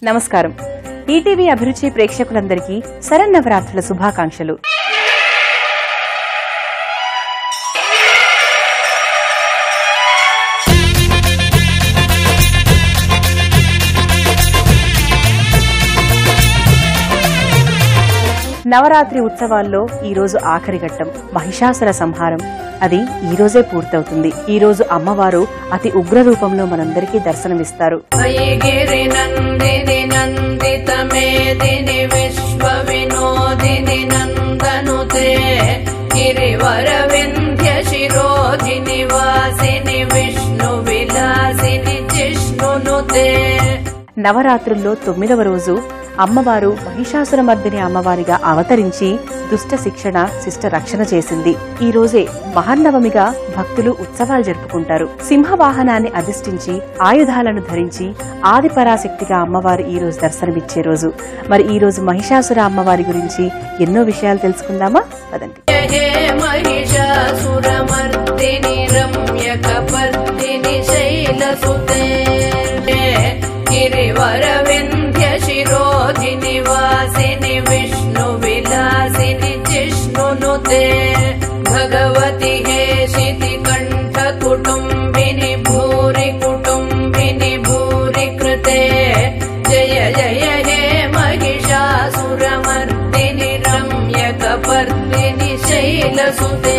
నమస్కారం ఈటీవీ అభిరుచి ప్రేక్షకులందరికీ శరన్నవరాత్రుల శుభాకాంక్షలు నవరాత్రి ఉత్సవాల్లో ఈ రోజు ఆఖరి ఘట్టం మహిషాసుర సంహారం అది ఈ రోజే పూర్తవుతుంది ఈ రోజు అమ్మవారు అతి ఉగ్ర రూపంలో మనందరికీ దర్శనమిస్తారు गिरिनन्दिनि नन्दितमेदिनि विश्वविनोदिनि नन्दनुते गिरिवरविन्ध्यशिरोधिनि वासिनि विष्णुविलासिनि जिष्णुनुते నవరాత్రుల్లో తొమ్మిదవ రోజు అమ్మవారు మహిషాసురమర్దిని అమ్మవారిగా అవతరించి దుష్ట శిక్షణ శిష్ట రక్షణ చేసింది ఈ రోజే మహాన్నవమిగా భక్తులు ఉత్సవాలు జరుపుకుంటారు సింహ వాహనాన్ని అధిష్ఠించి ఆయుధాలను ధరించి ఆది పరాశక్తిగా అమ్మవారు ఈ రోజు దర్శనమిచ్చే రోజు మరి ఈ రోజు మహిషాసుర అమ్మవారి గురించి ఎన్నో విషయాలు తెలుసుకుందామా పదండి हे महिषासुरमर्दिनि रम्यकपर्दिनि शैलसुते गिरिवरविन्ध्यशिरोधिनि वासिनि विष्णुविलासिनि जिष्णुनुते भगवति हे शितिकण्ठकुटुम्बिनि भूरि कुटुम्बिनि भूरि कृते जय जय हे महिषासुरमर्दिनि रम्यकपर्दिनि शैलसुते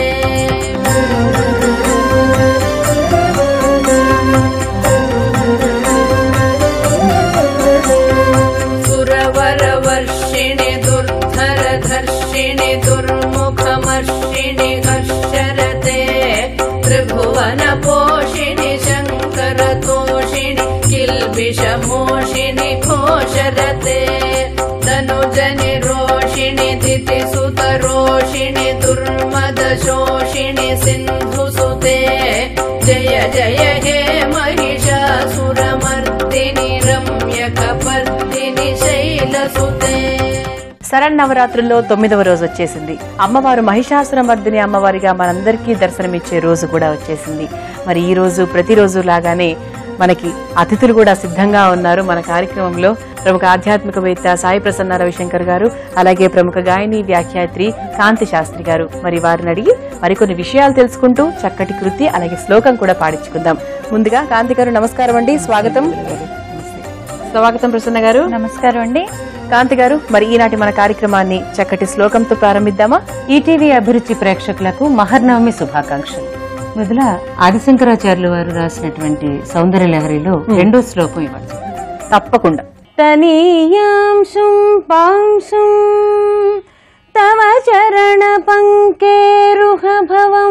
सुरवरवर्षिणि दुर्धरधर्षिणि दुर्मुखमर्षिणि हर्षरते त्रिभुवनपोषिणि शङ्करतोषिणि किल्बिषमोषिणि घोषरते तनुजनि रोषिणि दितिसुतरोषिणि दुर्मदशोषिणि सिन्धुसुते जय जय हे महिषासुरमर्दिनि रम्यकपर्दिनि शैलसुते శరన్నవరాత్రుల్లో తొమ్మిదవ రోజు వచ్చేసింది అమ్మవారు మహిషాసుర మర్దిని అమ్మవారిగా మనందరికీ దర్శనమిచ్చే రోజు కూడా వచ్చేసింది మరి ఈ రోజు ప్రతిరోజు లాగానే మనకి అతిథులు కూడా సిద్ధంగా ఉన్నారు మన కార్యక్రమంలో ప్రముఖ ఆధ్యాత్మికవేత్త సాయి ప్రసన్న రవిశంకర్ గారు అలాగే ప్రముఖ గాయని వ్యాఖ్యాత్రి కాంతి శాస్త్రి గారు మరి వారిని అడిగి మరికొన్ని విషయాలు తెలుసుకుంటూ చక్కటి కృతి అలాగే శ్లోకం కూడా పాడించుకుందాం ముందుగా కాంతి గారు నమస్కారం అండి స్వాగతం స్వాగతం ప్రసన్న గారు నమస్కారం అండి కాంతి గారు మరి ఈనాటి మన కార్యక్రమాన్ని చక్కటి శ్లోకంతో ప్రారంభిద్దామా ఈటీవీ అభిరుచి ప్రేక్షకులకు మహర్నవమి శుభాకాంక్షలు మొదల ఆదిశంకరాచార్యులు వారు రాసినటువంటి సౌందర్య లహరిలో రెండో శ్లోకం ఇవ్వచ్చు తప్పకుండా తనీయాంశుం పాంశుం తవ చరణ పంకేరుహ భవం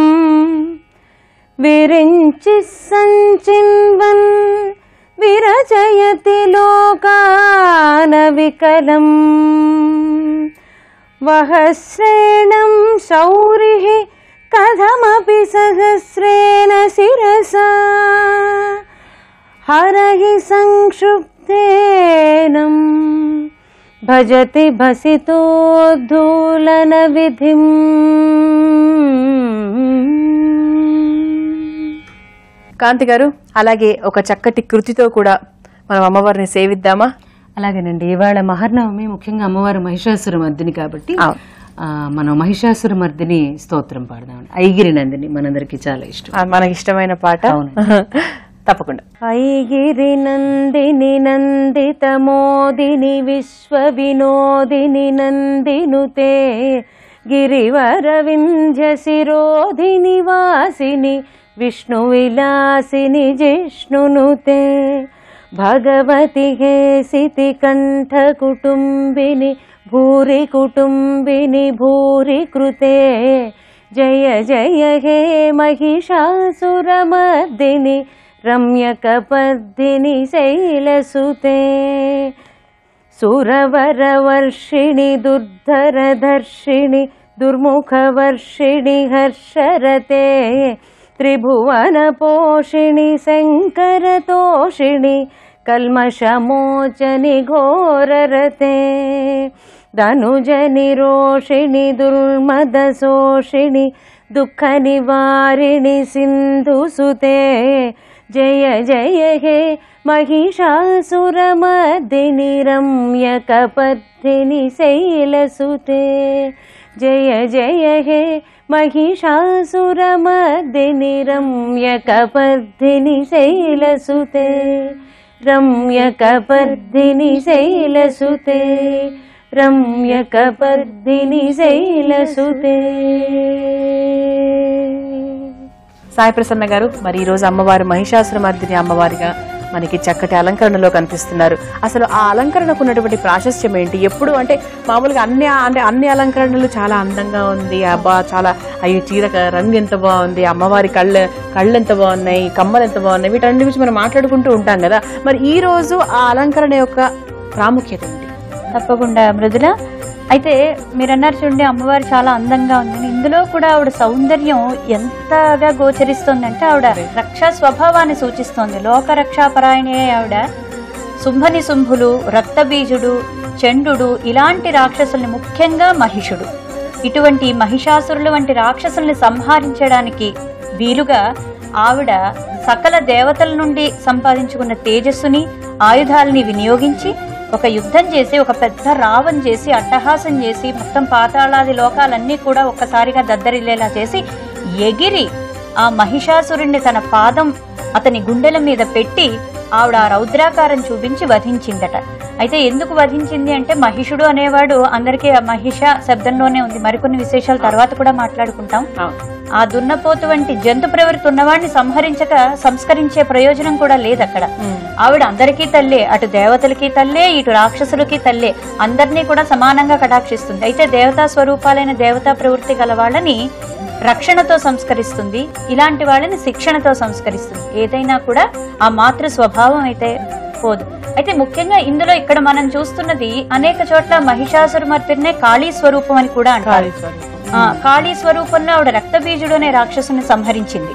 విరించి సంచిన్వన్ విరచయతి లోకాన వికలం వహస్రేణం శౌరిః కథమపి సహస్రేణ శిరసా హరహి సంక్షుబ్ధేనం భజతి భసితోద్ధూలన విధిం కాంతి గారు అలాగే ఒక చక్కటి కృతితో కూడా మనం అమ్మవారిని సేవిద్దామా అలాగేనండి ఇవాళ మహర్నవమి ముఖ్యంగా అమ్మవారు మహిషాసుర మర్దిని కాబట్టి అవును. ఆ, మనం మహిషాసుర మర్దిని స్తోత్రం పాడదాం ఐగిరి నందిని మనందరికి చాలా ఇష్టం ఆ, మనకి ఇష్టమైన పాట అవును. తప్పకుండా ఐగిరి నందిని నందిత మోదిని విశ్వ వినోదిని నందినుతే గిరివర వింధ్య శిరోధిని వాసిని విష్ణు విలాసిని జిష్ణునుతే భగవతి హేసితి కంఠ కుటుంబిని భూరి కుటుంబిని భూరి కృతే జయ జయ హే महिषासुरमर्दिनि रम्यकपर्दिनि शैलसुते सुरवरवर्षिणि दुर्धरधर्षिणि दुर्मुखवर्षिणि हर्षरते त्रिभुवनपोषिणि शङ्करतोषिणि कल्मषमोचनि घोररते धनुजनिरोषिणि दुर्मदशोषिणि दुःखनिवारिणि सिन्धुसुते జయ జయ హే महिषासुरमर्दिनि रम्यकपर्दिनि शैलसुते जय जय हे महिषासुरमर्दिनि रम्यकपर्दिनि शैलसुते रम्यकपर्दिनि शैलसुते रम्यकपर्दिनि शैलसुते సాయి ప్రసన్న గారు మరి ఈ రోజు అమ్మవారు మహిషాసురమర్దిని అమ్మవారిగా మనకి చక్కటి అలంకరణలో కనిపిస్తున్నారు అసలు ఆ అలంకరణకు ఉన్నటువంటి ప్రాశస్త్యం ఏంటి ఎప్పుడు అంటే మామూలుగా అన్ని అంటే అన్ని అలంకరణలు చాలా అందంగా ఉంది అబ్బా చాలా అయ్యి చీర క- రంగు ఎంత బాగుంది అమ్మవారి కళ్ళ కళ్ళు ఎంత బాగున్నాయి కమ్మలు ఎంత బాగున్నాయి వీటన్నిటి గురించి మనం మాట్లాడుకుంటూ ఉంటాం కదా మరి ఈ రోజు ఆ అలంకరణ యొక్క ప్రాముఖ్యత ఏంటి తప్పకుండా మృదుల అయితే మీరన్నారు చూడండి అమ్మవారు చాలా అందంగా ఉందని ఇందులో కూడా ఆవిడ సౌందర్యం ఎంతగా గోచరిస్తుందంటే ఆవిడ రక్షా స్వభావాన్ని సూచిస్తోంది లోక రక్షాపరాయణే ఆవిడ శుంభని శుంభులు రక్తబీజుడు చండు ఇలాంటి రాక్షసుల్ని ముఖ్యంగా మహిషుడు ఇటువంటి మహిషాసురులు వంటి రాక్షసుల్ని సంహరించడానికి వీలుగా ఆవిడ సకల దేవతల నుండి సంపాదించుకున్న తేజస్సుని ఆయుధాలని వినియోగించి ఒక యుద్ధం చేసి ఒక పెద్ద రావం చేసి అట్టహాసం చేసి మొత్తం పాతాళాది లోకాలన్నీ కూడా ఒక్కసారిగా దద్దరిల్లేలా చేసి ఎగిరి ఆ మహిషాసురుణ్ణి తన పాదం అతని గుండెల మీద పెట్టి ఆవిడ ఆ రౌద్రాకారం చూపించి వధించిందట అయితే ఎందుకు వధించింది అంటే మహిషుడు అనేవాడు అందరికీ ఆ మహిష శబ్దంలోనే ఉంది మరికొన్ని విశేషాల తర్వాత కూడా మాట్లాడుకుంటాం ఆ దున్నపోతు వంటి జంతు ప్రవృత్తి ఉన్నవాడిని సంహరించక సంస్కరించే ప్రయోజనం కూడా లేదు అక్కడ ఆవిడ అందరికీ తల్లే అటు దేవతలకి తల్లే ఇటు రాక్షసులకి తల్లే అందరినీ కూడా సమానంగా కటాక్షిస్తుంది అయితే దేవతా స్వరూపాలైన దేవతా ప్రవృత్తి గల వాళ్ళని రక్షణతో సంస్కరిస్తుంది ఇలాంటి వాళ్ళని శిక్షణతో సంస్కరిస్తుంది ఏదైనా కూడా ఆ మాతృ స్వభావం అయితే పోదు అయితే ముఖ్యంగా ఇందులో ఇక్కడ మనం చూస్తున్నది అనేక చోట్ల మహిషాసురమర్తినే కాళీ స్వరూపం అని కూడా అంటారు ఆ, కాళీ స్వరూపంలో ఆవిడ రక్తబీజుడు అనే రాక్షసుని సంహరించింది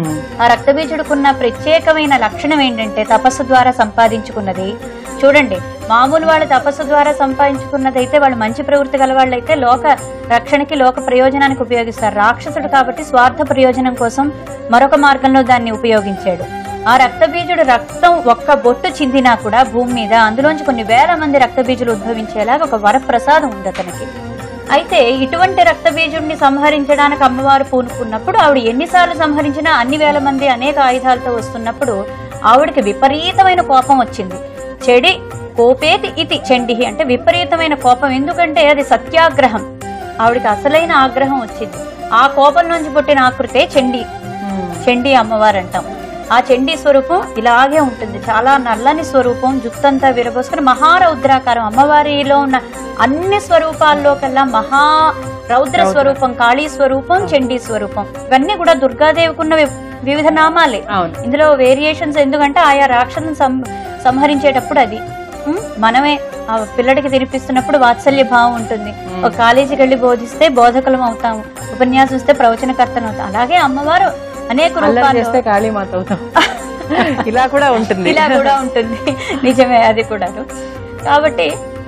ఆ రక్తబీజుడుకున్న ప్రత్యేకమైన లక్షణం ఏంటంటే తపస్సు ద్వారా సంపాదించుకున్నది చూడండి మామూలు వాళ్ళ తపస్సు ద్వారా సంపాదించుకున్నదైతే వాళ్ళు మంచి ప్రవృత్తి గల వాళ్ళైతే లోక రక్షణకి లోక ప్రయోజనానికి ఉపయోగిస్తారు రాక్షసుడు కాబట్టి స్వార్థ ప్రయోజనం కోసం మరొక మార్గంలో దాన్ని ఉపయోగించాడు ఆ రక్తబీజుడు రక్తం ఒక్క బొట్టు చిందినా కూడా భూమి మీద అందులోంచి కొన్ని వేల మంది రక్తబీజులు ఉద్భవించేలాగా ఒక వరప్రసాదం ఉంది అతనికి అయితే ఇటువంటి రక్తబీజుడిని సంహరించడానికి అమ్మవారు పూనుకున్నప్పుడు ఆవిడ ఎన్నిసార్లు సంహరించినా అన్ని వేల మంది అనేక ఆయుధాలతో వస్తున్నప్పుడు ఆవిడకి విపరీతమైన కోపం వచ్చింది చెడి కోపేతి ఇతి చండిహి అంటే విపరీతమైన కోపం ఎందుకంటే అది సత్యాగ్రహం ఆవిడకి అసలైన ఆగ్రహం వచ్చింది ఆ కోపం నుంచి పుట్టిన ఆకృతే చండి చండీ అమ్మవారు అంటాం ఆ చండీ స్వరూపం ఇలాగే ఉంటుంది చాలా నల్లని స్వరూపం జుత్తంతా విరబోసుకుని మహారౌద్రాకారం అమ్మవారిలో ఉన్న అన్ని స్వరూపాల్లో కల్లా మహా రౌద్ర స్వరూపం కాళీ స్వరూపం చండీ స్వరూపం ఇవన్నీ కూడా దుర్గాదేవికి ఉన్న వి- వివిధ నామాలే అవును. ఇందులో వేరియేషన్స్ ఎందుకంటే ఆయా రాక్షసుని సం- సంహరించేటప్పుడు అది ఉమ్, మనమే ఆ పిల్లడికి తినిపిస్తున్నప్పుడు వాత్సల్య భావం ఉంటుంది ఒక కాలేజీకి వెళ్ళి బోధిస్తే బోధకులం అవుతాము ఉపన్యాసం ఇస్తే ప్రవచనకర్తను అవుతాం అలాగే అమ్మవారు అనేక అల్లరి రూపాల్లో చేస్తే కాళీమాత అవుతాం ఇలా కూడా ఉంటుంది ఇలా కూడా ఉంటుంది నిజమే అది కూడా కాబట్టి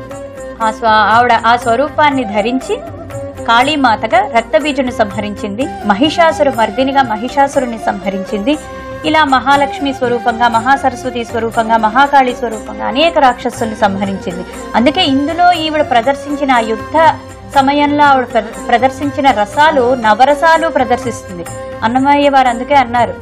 ఆ స్వ ఆవిడ ఆ స్వరూపాన్ని ధరించి కాళీమాతగా రక్తబీజుని సంహరించింది మహిషాసురు మర్దినిగా మహిషాసురుని సంహరించింది ఇలా మహాలక్ష్మి స్వరూపంగా మహాసరస్వతి స్వరూపంగా మహాకాళి స్వరూపంగా అనేక రాక్షసుల్ని సంహరించింది అందుకే ఇందులో ఈవిడ ప్రదర్శించిన ఆ యుద్ధ సమయంలో ఆవిడ ప్ర- ప్రదర్శించిన రసాలు నవరసాలు ప్రదర్శిస్తుంది అన్నమయ్య వారు అందుకే అన్నారు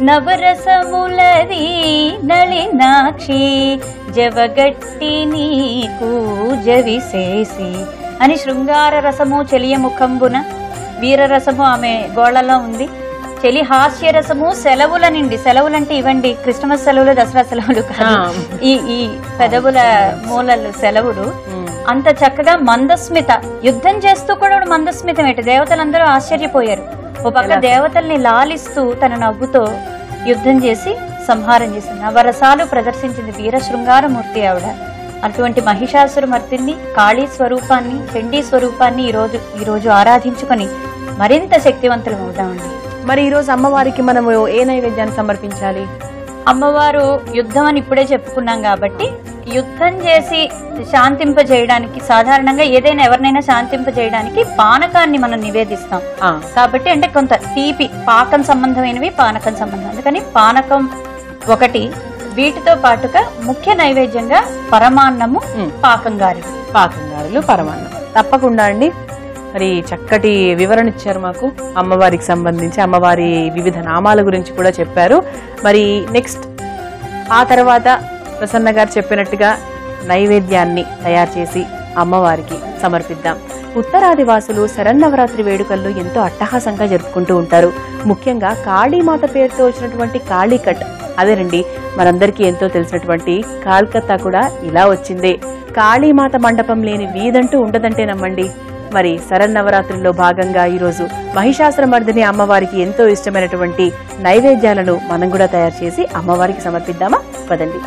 నవరసములది నళినాక్షి జవగట్టి నీకు జవిసేసి అని శృంగార రసము చెలియ ముఖంబున వీరరసము ఆమె గోళలో ఉంది చెలి హాస్య రసము సెలవుల నిండి సెలవులంటే ఇవ్వండి క్రిస్టమస్ సెలవులు దసరా సెలవులు కాదు ఆ. ఈ ఈ పెదవుల మూలలు సెలవులు అంత చక్కగా మందస్మిత యుద్ధం చేస్తూ కూడా ఆవిడ మందస్మితం ఏంటి దేవతలందరూ ఆశ్చర్యపోయారు ఓ పక్క దేవతల్ని లాలిస్తూ తన నవ్వుతో యుద్ధం చేసి సంహారం చేసింది నవరసాలు ప్రదర్శించింది వీర శృంగారమూర్తి ఆవిడ అటువంటి మహిషాసుర మర్తిని కాళీ స్వరూపాన్ని చండీ స్వరూపాన్ని ఈ రోజు ఈ రోజు ఆరాధించుకొని మరింత శక్తివంతులం అవుదామండి మరి ఈ రోజు అమ్మవారికి మనము ఏ నైవేద్యాన్ని సమర్పించాలి అమ్మవారు యుద్ధం అని ఇప్పుడే చెప్పుకున్నాం కాబట్టి యుద్ధం చేసి శాంతింపజేయడానికి సాధారణంగా ఏదైనా ఎవరినైనా శాంతింపజేయడానికి పానకాన్ని మనం నివేదిస్తాం ఆ, కాబట్టి అంటే కొంత తీపి పాకం సంబంధమైనవి పానకం సంబంధం అందుకని పానకం ఒకటి వీటితో పాటుగా ముఖ్య నైవేద్యంగా పరమాన్నము మ్. పాకంగారి పాకంగారులు పరమాన్నం తప్పకుండా అండి మరి చక్కటి వివరణ ఇచ్చారు మాకు అమ్మవారికి సంబంధించి అమ్మవారి వివిధ నామాల గురించి కూడా చెప్పారు మరి నెక్స్ట్ ఆ తర్వాత ప్రసన్న గారు చెప్పినట్టుగా నైవేద్యాన్ని తయారు చేసి అమ్మవారికి సమర్పిద్దాం ఉత్తరాది వాసులు శరన్నవరాత్రి వేడుకల్లో ఎంతో అట్టహాసంగా జరుపుకుంటూ ఉంటారు ముఖ్యంగా కాళీమాత పేరుతో వచ్చినటువంటి కాళీకట్ అదేనండి మనందరికీ ఎంతో తెలిసినటువంటి కాల్కత్తా కూడా ఇలా వచ్చిందే కాళీమాత మండపం లేని వీధంటూ ఉండదంటే నమ్మండి మరి శరన్నవరాత్రుల్లో భాగంగా ఈరోజు మహిషాసురమర్దిని అమ్మవారికి ఎంతో ఇష్టమైనటువంటి నైవేద్యాలను మనం కూడా తయారు చేసి అమ్మవారికి సమర్పిద్దామా పదండి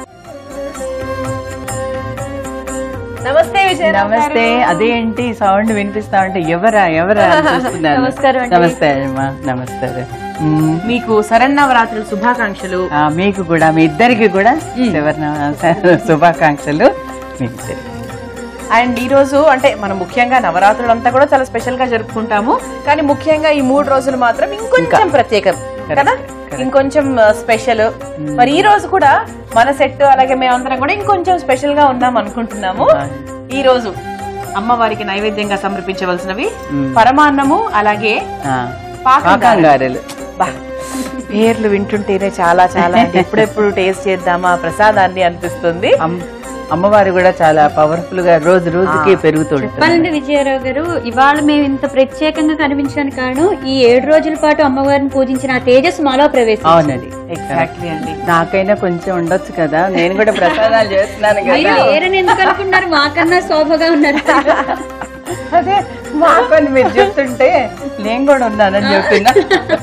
నమస్తే విజయ నమస్తే అదేంటి సౌండ్ వినిపిస్తా ఉంటే ఎవరా ఎవరా అని చూస్తున్నాను. నమస్కారం అండి. నమస్తే అమ్మా నమస్తే మ్మ్. మీకు శరన్నవరాత్రుల శుభాకాంక్షలు ఆ, మీకు కూడా మీ ఇద్దరికి కూడా శివన- శుభాకాంక్షలు మీ ఇద్దరికి అండ్ ఈ రోజు అంటే మనం ముఖ్యంగా నవరాత్రులు అంతా కూడా చాలా స్పెషల్ గా జరుపుకుంటాము కానీ ముఖ్యంగా ఈ మూడు రోజులు మాత్రం ఇంకొంచెం ప్రత్యేకం కదా ఇంకొంచెం స్పెషల్ మరి ఈ రోజు కూడా మన సెట్ అలాగే మేమందరం కూడా ఇంకొంచెం స్పెషల్ గా ఉన్నాం అనుకుంటున్నాము ఈ రోజు అమ్మవారికి నైవేద్యంగా సమర్పించవలసినవి పరమాన్నము అలాగే ఆ, పాకం పాకంగారెలు బా, పేర్లు వింటుంటేనే చాలా చాలా అంటే ఎప్పుడెప్పుడు టేస్ట్ చేద్దామా ప్రసాదాన్ని అనిపిస్తుంది అమ్- అమ్మవారు కూడా చాలా పవర్ఫుల్ గా రోజు రోజుకి పెరుగుతూ ఉంటుంది చెప్పాలంటే విజయరావు గారు ఇవాళ మేము ఇంత ప్రత్యేకంగా కనిపించడానికి కారణం ఈ ఏడు రోజుల పాటు అమ్మవారిని పూజించిన ఆ తేజస్సు మాలో ప్రవేశం అవునండి ఎగ్జాక్ట్లీ అండి నాకైనా కొంచెం ఉండొచ్చు కదా నేను కూడా ప్రసాదాలు చేస్తున్నాను మీరు కదా వేరని ఎందుకు అనుకున్నారు మాకన్నా శోభగా ఉన్నారు అదే మాకు అని మీరు చెప్తుంటే నేను కూడా ఉన్నానని చెప్తున్నా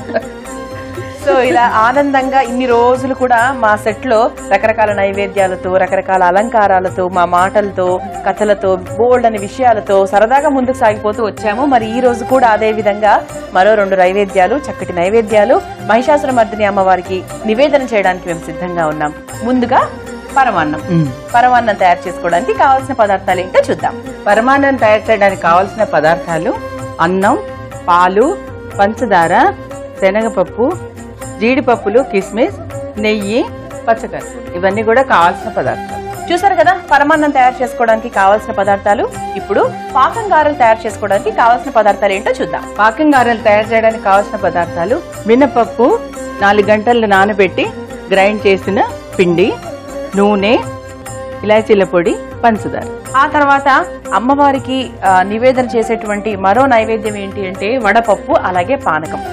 సో ఇలా ఆనందంగా ఇన్ని రోజులు కూడా మా సెట్ లో రకరకాల నైవేద్యాలతో రకరకాల అలంకారాలతో మా మాటలతో కథలతో బోల్డ్ అనే విషయాలతో సరదాగా ముందుకు సాగిపోతూ వచ్చాము మరి ఈ రోజు కూడా అదే విధంగా మరో రెండు నైవేద్యాలు చక్కటి నైవేద్యాలు మహిషాసుర మర్దిని అమ్మవారికి నివేదన చేయడానికి మేము సిద్ధంగా ఉన్నాం ముందుగా పరమాన్నం పరమాన్నం తయారు చేసుకోవడానికి కావాల్సిన పదార్థాలు ఏంటో చూద్దాం పరమాన్నం తయారు చేయడానికి కావాల్సిన పదార్థాలు అన్నం పాలు పంచదార శనగపప్పు జీడిపప్పులు కిస్మిస్ నెయ్యి పచ్చకర్ర ఇవన్నీ కూడా కావాల్సిన పదార్థాలు చూసారు కదా పరమాన్నం తయారు చేసుకోవడానికి కావాల్సిన పదార్థాలు ఇప్పుడు పాకం గారెలు తయారు చేసుకోవడానికి కావాల్సిన పదార్థాలు ఏంటో చూద్దాం పాకం గారెలు తయారు చేయడానికి కావాల్సిన పదార్థాలు మినపప్పు నాలుగు గంటలు నానబెట్టి గ్రైండ్ చేసిన పిండి నూనె ఇలాచీల పొడి పంచదార ఆ తర్వాత అమ్మవారికి ఆ, నివేదన చేసేటువంటి మరో నైవేద్యం ఏంటి అంటే వడపప్పు అలాగే పానకం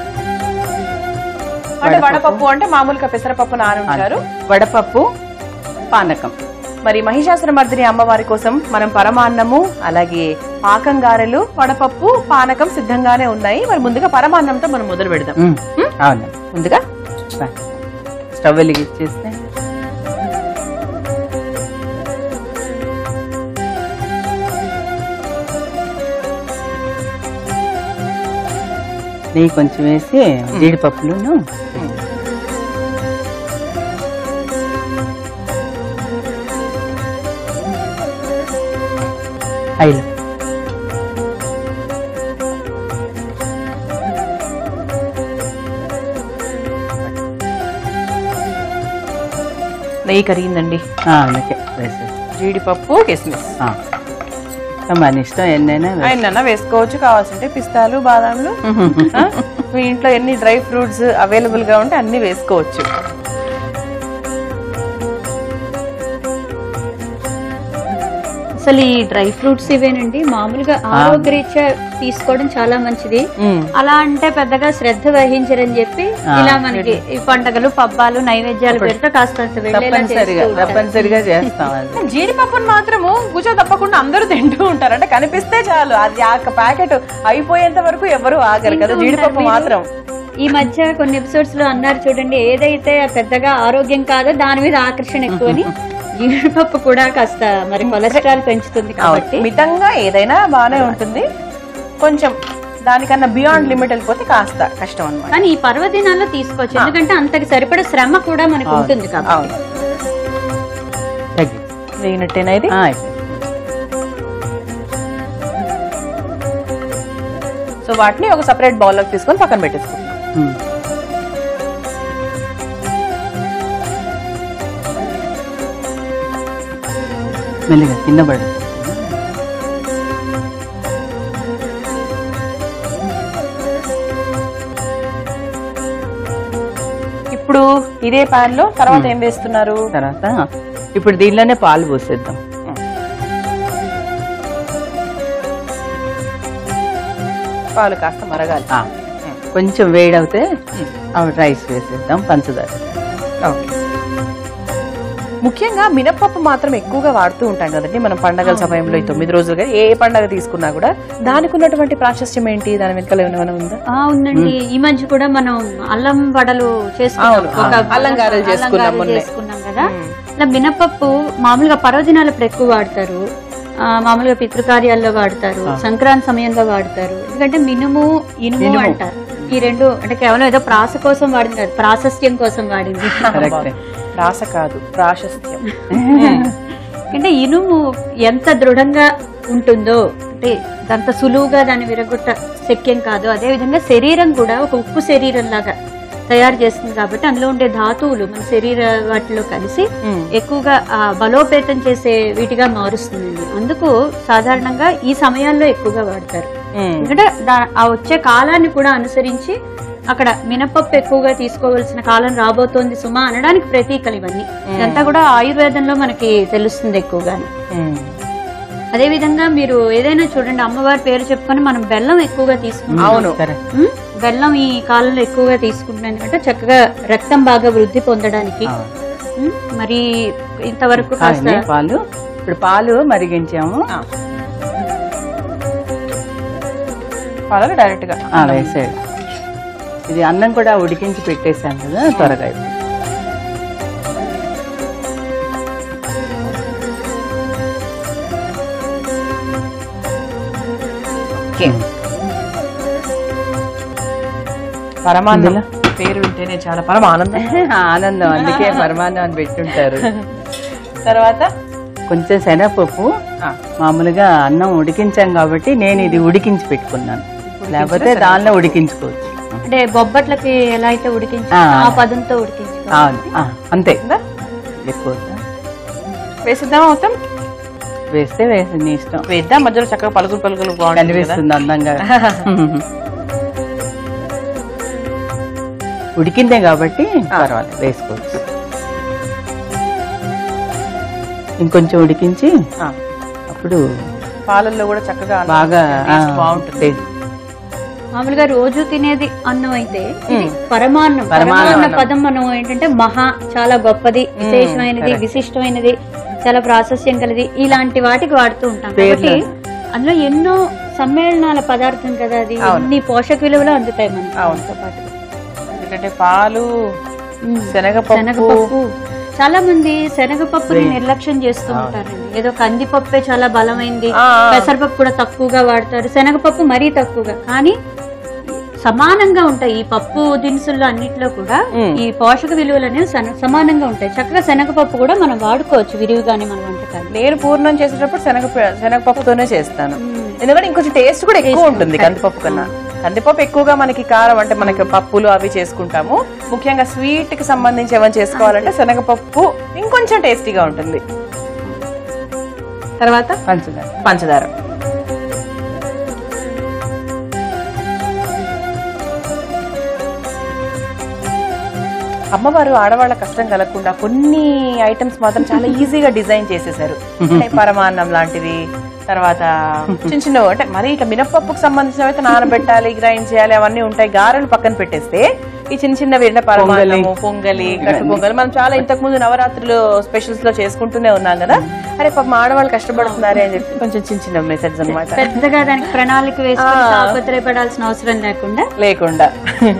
అంటే వడపప్పు అంటే మామూలుగా పెసరపప్పు నానుంచారు వడపప్పు పానకం మరి మహిషాసుర మర్దిని అమ్మవారి కోసం మనం పరమాన్నము అలాగే పాకం గారెలు వడపప్పు పానకం సిద్ధంగానే ఉన్నాయి మరి ముందుగా పరమాన్నంతో మనం మొదలు పెడదాం మ్, అవును ముందుగా రా. స్టవ్ వెలిగించేస్తే నెయ్యి కొంచెం వేసి జీడిపప్పులను ఐదు నెయ్యి కరిగిందండి ఆ, అందుకే వేసేసి జీడిపప్పు కిస్మిస్ ఆ. మన ఇష్టం ఎన్నైనా వేసుకో. ఆయన వేసుకోవచ్చు కావాల్సింటే పిస్తాలు బాదాంలు ఆ? మీ ఇంట్లో ఎన్ని డ్రై ఫ్రూట్స్ అవైలబుల్ గా ఉంటే అన్ని వేసుకోవచ్చు అసలు ఈ డ్రై ఫ్రూట్స్ ఇవేనండి మామూలుగా ఆరోగ్యరీత్యా తీసుకోవడం చాలా మంచిది మ్. అలా అంటే పెద్దగా శ్రద్ధ వహించరని చెప్పి ఇలా మనకి ఈ పండగలు పబ్బాలు నైవేద్యాలు పెడితే కాస్త వెళ్ళేలా తప్పనిసరిగా చేస్తూ ఉంటారు. తప్పనిసరిగా చేస్తాం అది జీడిపప్పును మాత్రము కూర్చో తప్పకుండా అందరూ తింటూ ఉంటారు అంటే కనిపిస్తే చాలు అది ఆ ప్యాకెట్ అయిపోయేంత వరకు ఎవరు ఆగరు కదా తింటూ జీడిపప్పు ఉంటారు మాత్రం ఈ మధ్య కొన్ని ఎపిసోడ్స్ లో అన్నారు చూడండి ఏదైతే పెద్దగా ఆరోగ్యం కాదో దాని మీద ఆకర్షణ ఎక్కువని జీడిపప్పు కూడా కాస్త మరి కొలెస్ట్రాల్ పెంచుతుంది కాబట్టి మితంగా ఏదైనా బానే ఉంటుంది కొంచెం దానికన్నా బియాండ్ లిమిట్ వెళ్ళిపోతే కాస్త కష్టం అన్నమాట కానీ ఈ పర్వదినాల్లో తీసుకోవచ్చు ఎందుకంటే అంతకి సరిపడ శ్రమ కూడా మనకు ఉంటుంది కాబట్టి అవును తగ్గి. వేయినట్టేనా ఇది ఆ, అయిపోయింది. సో వాటిని ఒక సపరేట్ బౌల్లోకి తీసుకొని పక్కన పెట్టేసుకుంటాం మ్. మెల్లిగా కింద పడుతుంది ఇప్పుడు ఇదే పాన్ లో తర్వాత ఏం వేస్తున్నారు తర్వాత ఇప్పుడు దీనిలోనే పాలు పోసేద్దాం పాలు కాస్త మరగాలి ఆ, కొంచెం వేడవుతే అప్పుడు రైస్ వేసేద్దాం పంచదార ఓకే ముఖ్యంగా మినప్పప్పు మాత్రం ఎక్కువగా వాడుతూ ఉంటాం కదండి మనం పండగల సమయంలో ఈ తొమ్మిది రోజులుగా ఏ పండగ తీసుకున్నా కూడా దానికి ఉన్నటువంటి ప్రాశస్యం ఏంటి దాని వెనకాల ఏమైనా ఉందా ఆ ఉందండి ఈ మధ్య కూడా మనం అల్లం వడలు చేసుకున్నాం అవును, ఒక అవును. అల్లం గారెలు అల్లం చేసుకున్నాం గారెలు మొన్నే. చేసుకున్నాం కదా ఇలా మినపప్పు మామూలుగా పర్వదినాలప్పుడు ఎక్కువ వాడతారు ఆ, మామూలుగా పితృకార్యాల్లో వాడతారు సంక్రాంతి సమయంలో వాడతారు ఎందుకంటే మినుము ఇనుము అంటారు ఈ రెండు అంటే కేవలం ఏదో ప్రాస కోసం వాడింది కాదు ప్రాశస్త్యం కోసం వాడింది కరెక్ట్ రాస కాదు ప్రాశస్త్యం అంటే ఇనుము ఎంత దృఢంగా ఉంటుందో అంటే అంత సులువుగా దాన్ని విరగొట్ట శక్యం కాదు అదే విధంగా శరీరం కూడా ఒక ఉక్కు శరీరం లాగా తయారు చేస్తుంది కాబట్టి అందులో ఉండే ధాతువులు మన శరీర వాటిలో కలిసి ఎక్కువగా ఆ, బలోపేతం చేసే వీటిగా మారుస్తుందండి అందుకు సాధారణంగా ఈ సమయాల్లో ఎక్కువగా వాడతారు ఎందుకంటే దా- ఆ వచ్చే కాలాన్ని కూడా అనుసరించి అక్కడ మినపప్పు ఎక్కువగా తీసుకోవాల్సిన కాలం రాబోతోంది సుమా అనడానికి ప్రతీకలు ఇవన్నీ ఇదంతా కూడా ఆయుర్వేదంలో మనకి తెలుస్తుంది ఎక్కువగానే అదే విధంగా మీరు ఏదైనా చూడండి అమ్మవారి పేరు చెప్పుకొని మనం బెల్లం ఎక్కువగా తీసుకుంటాం అవును కరెక్ట్ ఉమ్, బెల్లం ఈ కాలంలో ఎక్కువగా తీసుకుంటున్నాం ఎందుకంటే చక్కగా రక్తం బాగా వృద్ధి పొందడానికి ఉమ్, మరి ఇంతవరకు కాస్త కాదండి పాలు ఇప్పుడు పాలు మరిగించాము పాలలో డైరెక్ట్ గా ఆ, వేసేది ఇది అన్నం కూడా ఉడికించి పెట్టేసాం కదా త్వరగా అయిపోతుంది. ఓకే పరమాన్నం పేరు వింటేనే చాలా పరమ ఆనందం ఆనందం అందుకే పరమాన్నం అని పెట్టుంటారు తర్వాత కొంచెం శనగపప్పు మామూలుగా అన్నం ఉడికించాం కాబట్టి నేను ఇది ఉడికించి పెట్టుకున్నాను లేకపోతే దానిలో ఉడికించుకోవచ్చు అంటే బొబ్బట్లకి ఎలా అయితే ఉడికించి ఆ. ఆ పదంతో ఉడికించుకో అవును ఆ, అంతే ఎక్కువ వద్దా? వేసిద్దామా మొత్తం వేస్తే వేసి నీ ఇష్టం వేద్దాం మధ్యలో చక్కగా పలుకులు పలుకులు బాగుంటుంది కదా. కనిపిస్తుంది అందంగా ఉడికిందే కాబట్టి పర్వాలేదు వేసుకోవచ్చు ఇంకొంచెం ఉడికించి ఆ, అప్పుడు పాలల్లో కూడా చక్కగా అన్నం బాగా taste ఆ, బాగుంటుంది taste. మామూలుగా రోజు తినేది అన్నం అయితే ఇది పరమాన్నం పరమాన్నం. పరమాన్న పదం మనం ఏంటంటే మహా చాలా గొప్పది విశేషమైనది విశిష్టమైనది చాలా ప్రాశస్యం కలిది ఇలాంటి వాటికి వాడుతూ ఉంటాం కాబట్టి అందులో ఎన్నో సమ్మేళనాల పదార్థం కదా అది ఎన్ని పోషక విలువలు అందుతాయి మనకి అవును పాటు ఎందుకంటే పాలు ఉమ్. శనగపప్పు శనగపప్పు చాలా మంది శనగపప్పుని నిర్లక్ష్యం చేస్తూ ఉంటారండి ఏదో కందిపప్పే చాలా బలమైంది ఆ, ఆ. పెసరపప్పు కూడా తక్కువగా వాడతారు శనగపప్పు మరీ తక్కువగా కానీ సమానంగా ఉంటాయి ఈ పప్పు దినుసుల్లో అన్నిట్లో కూడా ఈ పోషక విలువలు అనేవి సన- సమానంగా ఉంటాయి చక్కగా శనగపప్పు కూడా మనం వాడుకోవచ్చు విరివిగానే మన వంటకాలు నేను పూర్ణం చేసేటప్పుడు శనగ శనగపప్పుతోనే చేస్తాను ఎందుకంటే ఇంకొంచెం టేస్ట్ కూడా ఎక్కువ ఉంటుంది కందిపప్పు కన్నా కందిపప్పు ఎక్కువగా మనకి కారం అంటే మనకి పప్పులు అవి చేసుకుంటాము ముఖ్యంగా స్వీట్ కి సంబంధించి ఏమైనా చేసుకోవాలంటే శనగపప్పు ఇంకొంచెం టేస్టీగా ఉంటుంది తర్వాత పంచదార పంచదార అమ్మవారు ఆడవాళ్ళ కష్టం కలగకుండా కొన్ని ఐటమ్స్ మాత్రం చాలా ఈజీగా డిజైన్ చేసేసారు అంటే పరమాన్నం లాంటివి తర్వాత చిన్న చిన్న అంటే మరి ఇట్లా మినపప్పుకు సంబంధించినవి అయితే నానబెట్టాలి గ్రైండ్ చేయాలి అవన్నీ ఉంటాయి గారెలు పక్కన పెట్టేస్తే ఈ చిన్న చిన్నవి అంటే పరమాన్నము పొంగలి కట్టు పొంగలి మనం చాలా ఇంతకు ముందు నవరాత్రులు స్పెషల్స్ లో చేసుకుంటూనే ఉన్నాం కదా అరే పాపం ఆడవాళ్ళు కష్టపడుతున్నారే అని చెప్పి కొంచెం చిన్న చిన్న మెథడ్స్ అనమాట పెద్దగా దానికి ప్రణాళిక వేసుకొని తాపత్రయపడాల్సిన అవసరం లేకుండా లేకుండా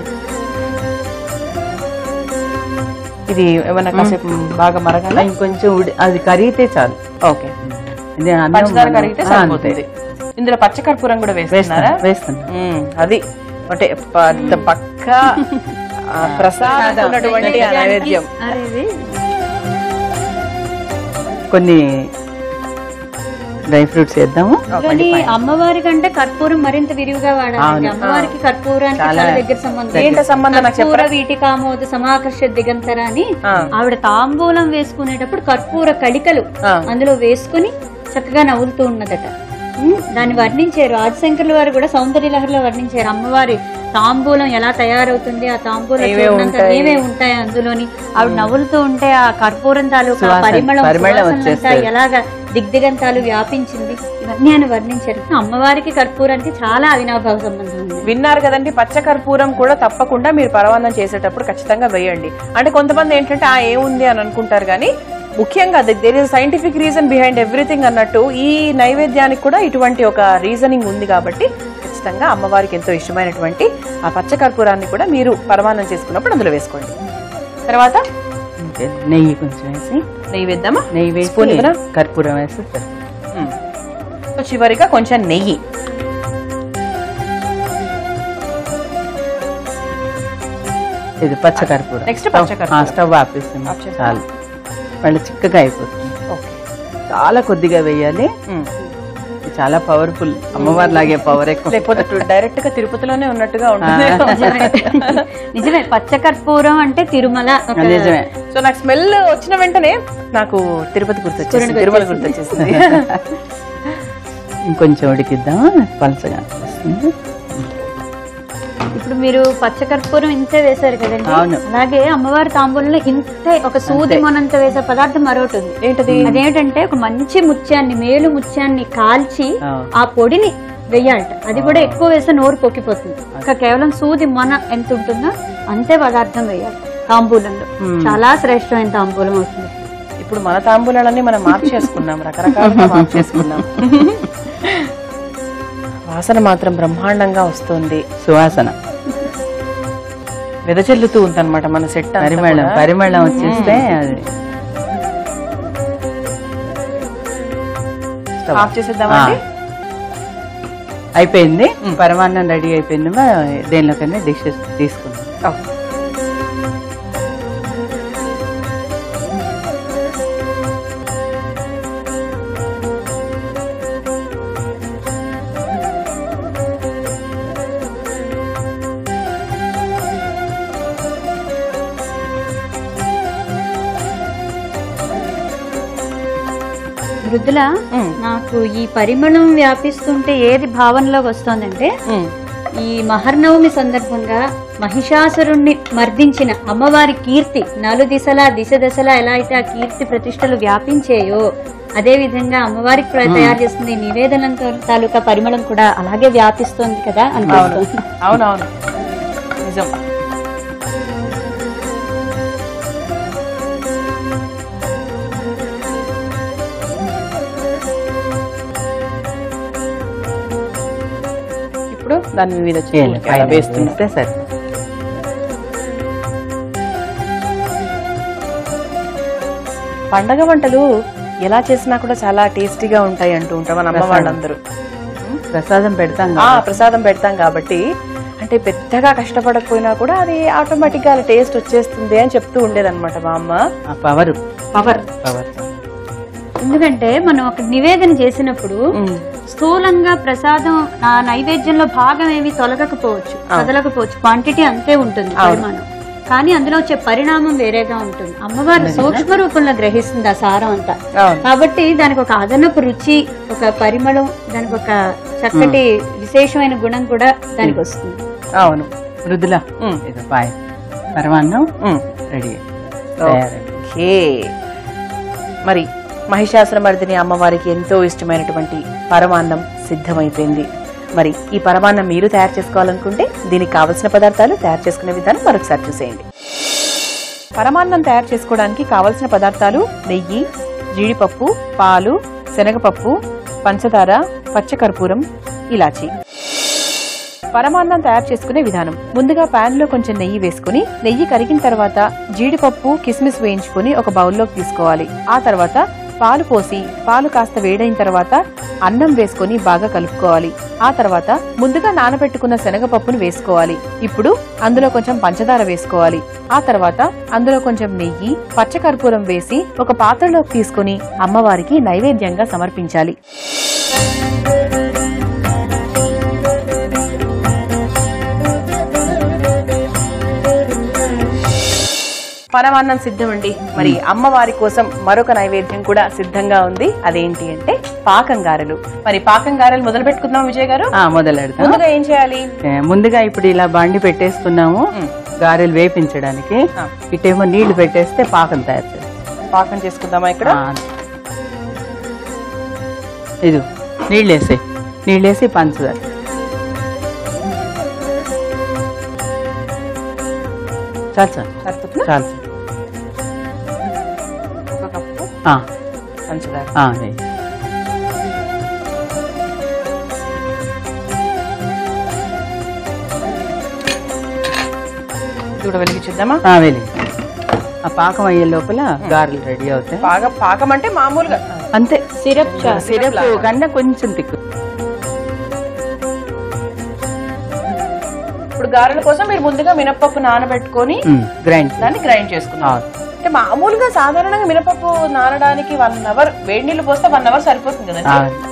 ఇది ఏమన్నా కాసేపు బాగా మరగాల ఇంకొంచెం ఉడి అది కరిగితే చాలు ఓకే ఇది అన్నం పంచదార మనం- కరిగితే ఆ, సరిపోతుంది ఇందులో పచ్చకర్పూరం కూడా వేస్తున్నారా వేస్తాను వేస్తాను మ్మ్, అది అంటే పెద్ద పక్క ఆ, ప్రసాదం ఉన్నటువంటి ఆ నైవేద్యం అరే ఇది కొన్ని డ్రై ఫ్రూట్స్ వేద్దాము కానీ అమ్మవారి కంటే కర్పూరం మరింత విరివిగా వాడాలి అమ్మవారికి కర్పూరానికి చాలా దగ్గర సంబంధం ఏంట సంబంధం నాకు కర్పూర వీటికామోద సమాకర్ష దిగంతర అని ఆ. ఆవిడ తాంబూలం వేసుకునేటప్పుడు కర్పూర కడికలు ఆ. అందులో వేసుకుని చక్కగా నవ్వులుతూ ఉన్నదట ఉమ్, దాన్ని వర్ణించారు ఆదిశంకర్ల వారు కూడా సౌందర్య లహరిలో వర్ణించారు అమ్మవారి తాంబూలం ఎలా తయారవుతుంది ఆ తాంబూలం చూడనంత ఏమేమి ఉంటాయి అందులోని ఆవిడ నవ్వులుతూ ఉంటే ఆ కర్పూరం తాలూకా సువాసన, పరిమళం పరిమళం సువాసనంతా వచ్చేస్తది. ఎలాగా దిగ్దిగంతాలు వ్యాపించింది ఇవన్నీ ఆయన వర్ణించారు అమ్మవారికి కర్పూరానికి చాలా అవినాభావ సంబంధం ఉంది విన్నారు కదండి పచ్చ కర్పూరం కూడా తప్పకుండా మీరు పరమాన్నం చేసేటప్పుడు ఖచ్చితంగా వేయండి అంటే కొంతమంది ఏంటంటే ఆ ఏముంది అని అనుకుంటారు కానీ ముఖ్యంగా there is scientific reason behind everything అన్నట్టు ఈ నైవేద్యానికి కూడా ఇటువంటి ఒక రీజనింగ్ ఉంది కాబట్టి ఖచ్చితంగా అమ్మవారికి ఎంతో ఇష్టమైనటువంటి ఆ పచ్చ కర్పూరాన్ని కూడా మీరు పరమాన్నం చేసుకున్నప్పుడు అందులో వేసుకోండి తర్వాత ఓకే, నెయ్యి కొంచెం వేసి నెయ్యి వేద్దామా నెయ్యి స్పూన్ వేసి ఇవ్వరా? కర్పూరం వేసి మ్మ్. సో చివరిగా కొంచెం నెయ్యి ఇది పచ్చ కర్పూరం Next పచ్చ కర్పూరం. ఆ, స్టవ్ ఆపేస్తుంది ఆఫ్ చేస్తాం. చాలు మళ్ళీ చిక్కగా అయిపోతుంది ఓకే చాలా కొద్దిగా వేయాలి ఇది చాలా పవర్ఫుల్ అమ్మవారి లాగే పవర్ ఎక్కువ లేకపోతే డైరెక్ట్ గా తిరుపతిలోనే ఉన్నట్టుగా ఉంటుంది నిజమే పచ్చ కర్పూరం అంటే తిరుమల ఒక నిజమే సో నాకు స్మెల్ వచ్చిన వెంటనే నాకు తిరుపతి గుర్తొచ్చేసింది తిరుమల గుర్తొచ్చేసింది ఇంకొంచెం ఉడికిద్దాం పలచగా వస్తుంది ఇప్పుడు మీరు పచ్చ కర్పూరం ఇంతే వేశారు కదండి అవును. అలాగే అమ్మవారి తాంబూలంలో ఇంతే ఒక సూది మొనంత వేసే పదార్థం మరొకటి ఉంది ఏంటది అదేంటంటే ఒక మంచి ముత్యాన్ని మేలు ముత్యాన్ని కాల్చి ఆ. ఆ పొడిని వెయ్యాలట అది కూడా ఎక్కువ వేస్తే నోరు పొక్కిపోతుంది ఇంకా కేవలం సూది మొన ఎంత ఉంటుందో అంతే పదార్థం వేయాలి తాంబూలంలో చాలా శ్రేష్టమైన తాంబూలం అవుతుంది ఇప్పుడు మన తాంబూలాలన్నీ మనం మార్చేసుకున్నాం రకరకాలుగా మార్చేసుకున్నాం వాసన మాత్రం బ్రహ్మాండంగా వస్తుంది సువాసన వెదజల్లుతూ ఉందన్నమాట మన సెట్ పరిమళం పరిమళం వచ్చేస్తే అది ఆఫ్ చేసేద్దామండి ఆ. అయిపోయింది పరమాన్నం రెడీ అయిపోయింది దేనిలోకైనా డిషెస్ తీసుకుందాం ఓకే. వృద్ధుల నాకు ఈ పరిమళం వ్యాపిస్తుంటే ఏది భావనలోకి వస్తోందంటే మ్మ్. ఈ మహర్నవమి సందర్భంగా మహిషాసురుణ్ణి మర్దించిన అమ్మవారి కీర్తి నలు దిశలా దిశ దశలా ఎలా అయితే ఆ కీర్తి ప్రతిష్టలు వ్యాపించాయో అదే విధంగా అమ్మవారికి ప్ర- తయారు చేస్తుంది ఈ నివేదనంతో తాలూకా పరిమళం కూడా అలాగే వ్యాపిస్తోంది కదా అనిపిస్తుంది అవునవును నిజం ఇప్పుడు దాని మీద చేయాలి. చేయాలి పైన వేస్తున్నా వేస్తే సరే పండగ వంటలు ఎలా చేసినా కూడా చాలా టేస్టీగా ఉంటాయి అంటూ ఉంటాం మన అమ్మ వాళ్ళందరూ ప్రసాదం పెడతాం ఆ కదా. ప్రసాదం పెడతాం కాబట్టి అంటే పెద్దగా కష్టపడకపోయినా కూడా అది ఆటోమేటిక్ గా టేస్ట్ వచ్చేస్తుంది అని చెప్తూ ఉండేదన్నమాట మా అమ్మ ఆ పవర్ పవర్ పవర్ ఎందుకంటే మనం ఒక నివేదన చేసినప్పుడు స్థూలంగా ప్రసాదం ఆ నైవేద్యంలో భాగం ఏమి తొలగకపోవచ్చు కదలకపోవచ్చు క్వాంటిటీ అంతే ఉంటుంది పరిమాణం కానీ అందులో వచ్చే పరిణామం వేరేగా ఉంటుంది అమ్మవారు సూక్ష్మ రూపంలో గ్రహిస్తుంది ఆ సారం అంతా అవును. కాబట్టి దానికి ఒక అదనపు రుచి ఒక పరిమళం దానికి ఒక చక్కటి విశేషమైన గుణం కూడా దానికి వస్తుంది అవును మృదుల ఉమ్. ఇది పాయ పరమాన్నం ఉమ్. రెడీ ఓకే మరి మహిషాసురమర్దిని అమ్మవారికి ఎంతో ఇష్టమైనటువంటి పరమాన్నం సిద్ధమైపోయింది మరి ఈ పరమాన్నం మీరు తయారు చేసుకోవాలనుకుంటే దీనికి కావలసిన పదార్థాలు తయారు చేసుకునే విధానం మరొకసారి చూసేయండి పరమాన్నం తయారు చేసుకోవడానికి కావలసిన పదార్థాలు నెయ్యి జీడిపప్పు పాలు శనగపప్పు పంచదార పచ్చకర్పూరం ఇలాచి పరమాన్నం తయారు చేసుకునే విధానం ముందుగా పాన్ లో కొంచెం నెయ్యి వేసుకుని నెయ్యి కరిగిన తర్వాత జీడిపప్పు కిస్మిస్ వేయించుకుని ఒక బౌల్లోకి తీసుకోవాలి ఆ తర్వాత పాలు పోసి పాలు కాస్త వేడైన తర్వాత అన్నం వేసుకొని బాగా కలుపుకోవాలి ఆ తర్వాత ముందుగా నానబెట్టుకున్న శనగపప్పును వేసుకోవాలి ఇప్పుడు అందులో కొంచెం పంచదార వేసుకోవాలి ఆ తర్వాత అందులో కొంచెం నెయ్యి పచ్చకర్పూరం వేసి ఒక పాత్రలోకి తీసుకొని అమ్మవారికి నైవేద్యంగా సమర్పించాలి పరమాన్నం సిద్ధం అండి మరి అమ్మవారి కోసం మరొక నైవేద్యం కూడా సిద్ధంగా ఉంది అదేంటి అంటే పాకం గారెలు మరి పాకం గారెలు మొదలు పెట్టుకుందాం విజయ్ గారు ఆ, మొదలెడతాం ముందుగా ఏం చేయాలి ఏ, ముందుగా ఇప్పుడు ఇలా బండి పెట్టేసుకున్నాము గారెలు వేపించడానికి ఆ. ఇటేమో నీళ్లు పెట్టేస్తే పాకం తయారు చేస్తాం పాకం చేసుకుందామా ఇక్కడ ఆ. ఇది నీళ్ళు వేసి నీళ్ళు వేసి పంచదార చాలు చాలు సరిపోతుందా? చాలు చాలు. ఒక కప్పు ఆ, పంచదార ఆ, నెయ్యి. ఇది కూడా వెలిగించుద్దామా ఆ, వెలి ఆ పాకం అయ్యే లోపల గారెలు రెడీ అవుతాయి బాగా పాకం అంటే మామూలుగా అంతే సిరప్ సిరప్ కన్నా కొంచెం తిక్కు ఇప్పుడు గారెల కోసం మీరు ముందుగా మినపప్పు నానబెట్టుకొని గ్రైండ్ దాన్ని గ్రైండ్ చేసుకున్నాం అవును. అంటే మామూలుగా సాధారణంగా మినపప్పు నానడానికి వన్ అవర్ వేడి నీళ్ళు పోస్తే వన్ అవర్ సరిపోతుంది కదా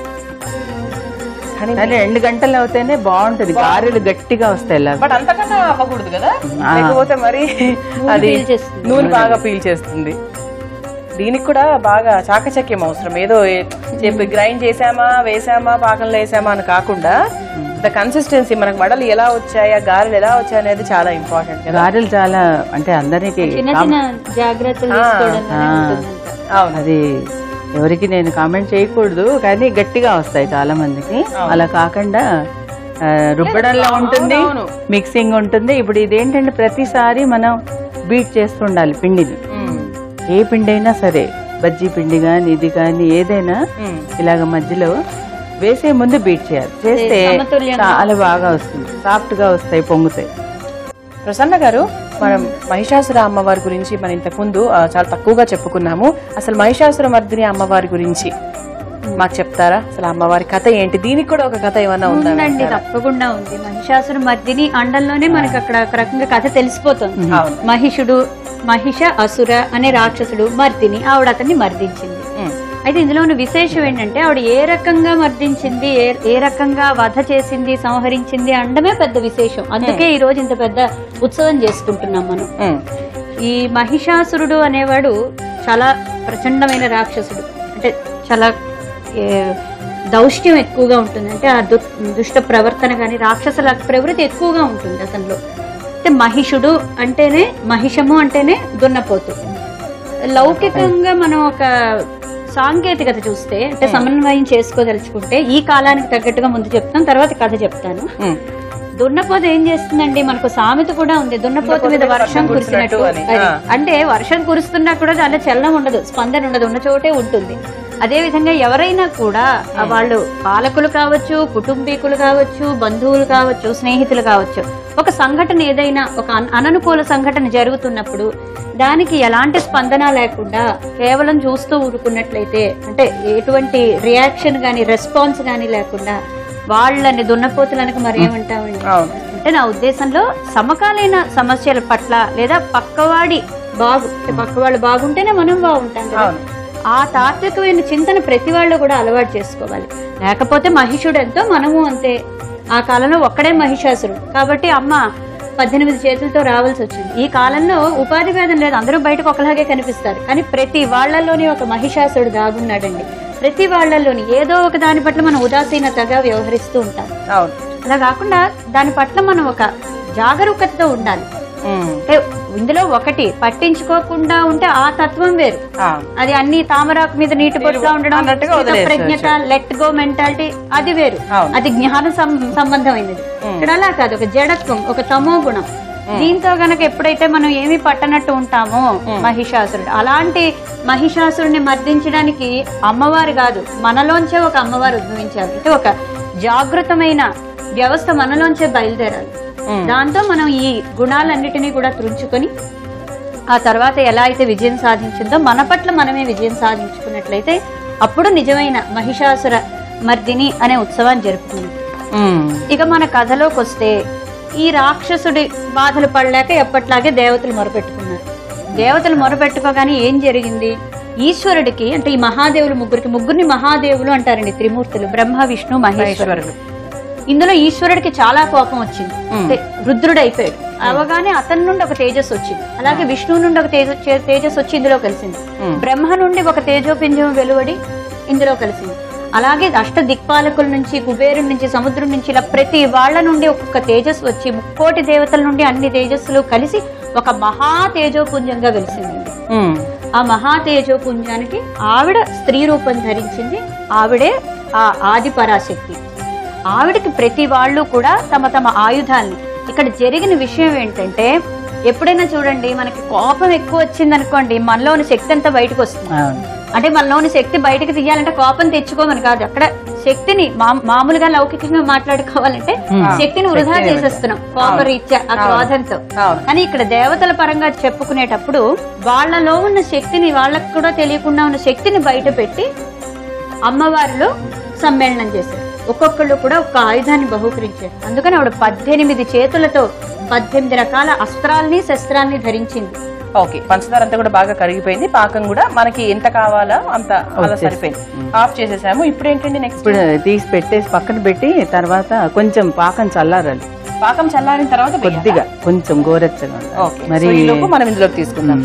కానీ కానీ రెండు గంటలు అవుతేనే బాగుంటది గారెలు గట్టిగా వస్తాయి ఇలా బట్ అంతకన్నా అవ్వకూడదు కదా ఆ. లేకపోతే మరి అది నూనె బాగా పీల్చేస్తుంది దీనికి కూడా బాగా చాకచక్యం అవసరం ఏదో ఏ- చెప్పి గ్రైండ్ చేసామా వేసామా పాకంలో వేసామా అని కాకుండా ద కన్సిస్టెన్సీ మనకు వడలు ఎలా వచ్చాయా గారెలు ఎలా వచ్చాయి అనేది చాలా ఇంపార్టెంట్ కదా గారెలు చాలా అంటే అందరికి చిన్న చిన్న జాగ్రత్తలు తీసుకోవడంలోనే ఉంటుందంట అవును అది ఎవరికి నేను కామెంట్ చేయకూడదు కానీ గట్టిగా వస్తాయి చాలా మందికి అలా కాకుండా ఆ, రుబ్బడంలో ఉంటుంది అవును. మిక్సింగ్ ఉంటుంది ఇప్పుడు ఇదేంటంటే ప్రతిసారి మనం బీట్ చేస్తుండాలి పిండిని మ్మ్. ఏ పిండి అయినా సరే బజ్జీ పిండి కానీ ఇది కానీ ఏదైనా మ్మ్. ఇలాగ మధ్యలో వేసే ముందు బీట్ చేయాలి చేస్తే సమతుల్యంగా చాలా బాగా వస్తుంది సాఫ్ట్ గా వస్తాయి పొంగుతాయి ప్రసన్న గారు మనం మహిషాసుర అమ్మవారి గురించి మనం ఇంతకు ముందు ఆ, చాలా తక్కువగా చెప్పుకున్నాము అసలు మహిషాసుర మర్దిని అమ్మవారి గురించి మాకు చెప్తారా అసలు అమ్మవారి కథ ఏంటి దీనికి కూడా ఒక కథ ఏమన్నా ఉందా ఉందండి తప్పకుండా ఉంది మహిషాసుర మర్దిని అండంలోనే మనకి అక్కడ ఒక రకంగా కథ తెలిసిపోతుంది అవును. మహిషుడు మహిష అసుర అనే రాక్షసుడు మర్దిని ఆవిడ అతన్ని మర్దించింది మ్మ్. అయితే ఇందులో ఉన్న విశేషం ఏంటంటే ఆవిడ ఏ రకంగా మర్దించింది ఏ ఏ రకంగా వధ చేసింది సంహరించింది అనడమే పెద్ద విశేషం అందుకే ఈ రోజు ఇంత పెద్ద ఉత్సవం చేసుకుంటున్నాం మనం మ్మ్. ఈ మహిషాసురుడు అనేవాడు చాలా ప్రచండమైన రాక్షసుడు అంటే చాలా ఏ, దౌష్ట్యం ఎక్కువగా ఉంటుంది అంటే ఆ దు దుష్ట ప్రవర్తన కానీ రాక్షసుల ప్రవృత్తి ఎక్కువగా ఉంటుంది అతనిలో అంటే మహిషుడు అంటేనే మహిషము అంటేనే దున్నపోతు లౌకికంగా మనం ఒక సాంకేతికత చూస్తే అంటే సమన్వయం చేసుకోదలుచుకుంటే ఈ కాలానికి తగ్గట్టుగా ముందు చెప్తాను తర్వాత కథ చెప్తాను మ్మ్. దున్నపోత ఏం చేస్తుందండి మనకు సామెత కూడా ఉంది దున్నపోత మీద వర్షం కురిసినట్టు అని. అది. ఆ. అంటే వర్షం కురుస్తున్నా కూడా దాంట్లో చలనం ఉండదు స్పందన ఉండదు ఉన్న చోటే ఉంటుంది అదే విధంగా ఎవరైనా కూడా ఆ వాళ్ళు పాలకులు కావచ్చు కుటుంబీకులు కావచ్చు బంధువులు కావచ్చు స్నేహితులు కావచ్చు ఒక సంఘటన ఏదైనా ఒక అన- అననుకూల సంఘటన జరుగుతున్నప్పుడు దానికి ఎలాంటి స్పందన లేకుండా కేవలం చూస్తూ ఊరుకున్నట్లయితే అంటే ఎటువంటి రియాక్షన్ గాని రెస్పాన్స్ గాని లేకుండా వాళ్ళని దున్నపోతులనక మరేమంటామండి అవును అంటే నా ఉద్దేశంలో సమకాలీన సమస్యల పట్ల లేదా పక్కవాడి బాగు అంటే పక్కవాళ్ళు బాగుంటేనే మనం బాగుంటాం కదా అవును. ఆ తాత్వికమైన చింతన ప్రతి వాళ్ళు కూడా అలవాటు చేసుకోవాలి లేకపోతే మహిషుడు ఎంతో మనము అంతే ఆ కాలంలో ఒక్కడే మహిషాసురుడు కాబట్టి అమ్మ పద్దెనిమిది చేతులతో రావాల్సి వచ్చింది ఈ కాలంలో ఉపాధి భేదం లేదు అందరూ బయటకు ఒకలాగే కనిపిస్తారు కానీ ప్రతి వాళ్ళలోని ఒక మహిషాసురుడు దాగున్నాడండి ప్రతి వాళ్ళలోని ఏదో ఒక దాని పట్ల మనం ఉదాసీనతగా వ్యవహరిస్తూ ఉంటాం అవును అలా కాకుండా దాని పట్ల మనం ఒక జాగరూకతతో ఉండాలి మ్మ్. అంటే ఇందులో ఒకటి పట్టించుకోకుండా ఉంటే ఆ తత్వం వేరు అవును అది అన్ని తామరాకు మీద నీటి బొట్టుగా ఉండడం అన్నట్టుగా స్థిత వదిలేసేయచ్చు. ప్రజ్ఞత లెట్ గో మెంటాలిటీ అది వేరు అవును. అది జ్ఞాన సం- సంబంధమైనది ఇక్కడ అలా కాదు ఒక జడత్వం ఒక తమో గుణం దీంతో గనక ఎప్పుడైతే మనం ఏమి పట్టనట్టు ఉంటామో మహిషాసురుడు అలాంటి మహిషాసురుడిని మర్దించడానికి అమ్మవారు కాదు మనలోంచే ఒక అమ్మవారు ఉద్భవించారు అంటే ఒక జాగృతమైన వ్యవస్థ మనలోంచే బయలుదేరాలి దాంతో మనం ఈ గుణాలన్నిటినీ కూడా త్రుంచుకొని ఆ తర్వాత ఎలా అయితే విజయం సాధించిందో మన పట్ల మనమే విజయం సాధించుకున్నట్లయితే అప్పుడు నిజమైన మహిషాసుర మర్దిని అనే ఉత్సవాన్ని జరుపుకుంది ఉమ్. ఇక మన కథలోకి వస్తే ఈ రాక్షసుడి బాధలు పడలేక ఎప్పట్లాగే దేవతలు మొరపెట్టుకున్నారు దేవతలు మొరపెట్టుకోగానే ఏం జరిగింది ఈశ్వరుడికి అంటే ఈ మహాదేవులు ముగ్గురికి ముగ్గురిని మహాదేవులు అంటారండి త్రిమూర్తులు బ్రహ్మ విష్ణు మహేశ్వరుడు ఇందులో ఈశ్వరుడికి చాలా కోపం వచ్చింది అంటే రుద్రుడు అయిపోయాడు అవగానే అతని నుండి ఒక తేజస్సు వచ్చింది అలాగే విష్ణువు నుండి ఒక తేజ చే- తేజస్సు వచ్చి ఇందులో కలిసింది బ్రహ్మ నుండి ఒక తేజోపింజం వెలువడి ఇందులో కలిసింది అలాగే అష్ట దిక్పాలకుల నుంచి కుబేరుడి నుంచి సముద్రం నుంచి ఇలా ప్రతి వాళ్ళ నుండి ఒక్కొక్క తేజస్సు వచ్చి ముక్కోటి దేవతల నుండి అన్ని తేజస్సులు కలిసి ఒక మహా తేజోపుంజంగా వెలిసిందండి ఉమ్. ఆ మహా తేజోపుంజానికి ఆవిడ స్త్రీ రూపం ధరించింది ఆవిడే ఆ ఆది పరాశక్తి ఆవిడకి ప్రతి వాళ్ళు కూడా తమ తమ ఆయుధాల్ని ఇక్కడ జరిగిన విషయం ఏంటంటే ఎప్పుడైనా చూడండి మనకి కోపం ఎక్కువ వచ్చింది అనుకోండి మనలోని శక్తి అంతా బయటకు వస్తుంది అవును అంటే మనలోని శక్తి బయటకు తీయాలంటే కోపం తెచ్చుకోమని కాదు అక్కడ శక్తిని మా- మామూలుగా లౌకికంగా మాట్లాడుకోవాలంటే శక్తిని వృధా చేసేస్తున్నాం కోప రీత్యా ఆ క్రోధంతో అవును. కానీ ఇక్కడ దేవతల పరంగా చెప్పుకునేటప్పుడు వాళ్ళలో ఉన్న శక్తిని వాళ్ళకు కూడా తెలియకుండా ఉన్న శక్తిని బయట పెట్టి అమ్మవారిలో సమ్మేళనం చేశారు ఒక్కొక్కళ్ళు కూడా ఒక ఆయుధాన్ని బహుకరించారు అందుకని ఆవిడ పద్దెనిమిది చేతులతో పద్దెనిమిది రకాల అస్త్రాల్ని శస్త్రాల్ని ధరించింది ఓకే పంచదార అంతా కూడా బాగా కరిగిపోయింది పాకం కూడా మనకి ఎంత కావాలో అంత అలా సరిపోయింది ఆఫ్ చేసేసాము ఇప్పుడు ఏంటండి నెక్స్ట్ ఇప్పుడు తీసి పెట్టేసి పక్కన పెట్టి తర్వాత కొంచెం పాకం చల్లారాలి పాకం చల్లారిన తర్వాత వెయ్యాలా? కొద్దిగా కొంచెం గోరెచ్చగా ఉండాలి. ఓకే మరి సో ఈ లోపు మనం ఇందులోకి తీసుకుందాం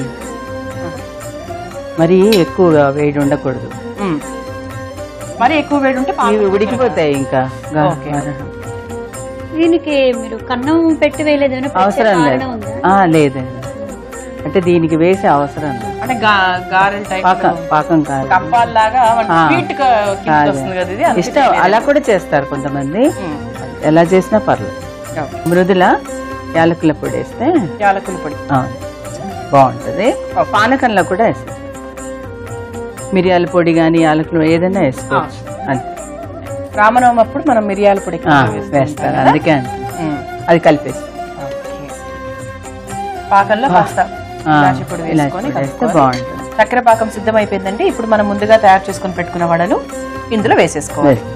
మరి ఎక్కువగా వేడి ఉండకూడదు ఉమ్. మరి ఎక్కువ వేడి ఉంటే పాకం ఇవి ఉడికిపోతాయి ఇంకా గా- ఓకే. దీనికి మీరు కన్నం పెట్టి వేయలేదు ఏమైనా ప్రత్యేక అవసరం లేదు కారణం ఉందా ఆ, లేదండి అంటే దీనికి వేసే అవసరం లేదు అంటే గా- గారెల టైప్ పాకం పాకం కాదు కప్పాల్లాగా ఆ. స్వీట్ కాదు. వస్తుంది కదా ఇది అందుకే ఇష్టం అలా కూడా చేస్తారు కొంతమంది ఉమ్. ఎలా చేసినా పర్లేదు ఓకే. మృదుల యాలకుల పొడి వేస్తే యాలకుల పొడి అవును, బాగుంటది పానకంలో కూడా వేస్తారు మిరియాల పొడి కానీ యాలకులు ఏదైనా వేసుకోవచ్చు అంతే రామనవమి అప్పుడు మనం మిరియాల పొడి ఆ, వేస్తారు అందుకే అంతే. అది కలిపేసి ఓకే. పాకంలో కాస్త ఆ, ఇలాచి పొడి ఇలాచి వేసుకొని పొడి వేస్తే కలుపుకోవాలి. బాగుంటుంది. చక్కెర పాకం సిద్ధమైపోయిందండి ఇప్పుడు మనం ముందుగా తయారు చేసుకుని పెట్టుకున్న వడలు ఇందులో వేసేసుకోవాలి వేసి.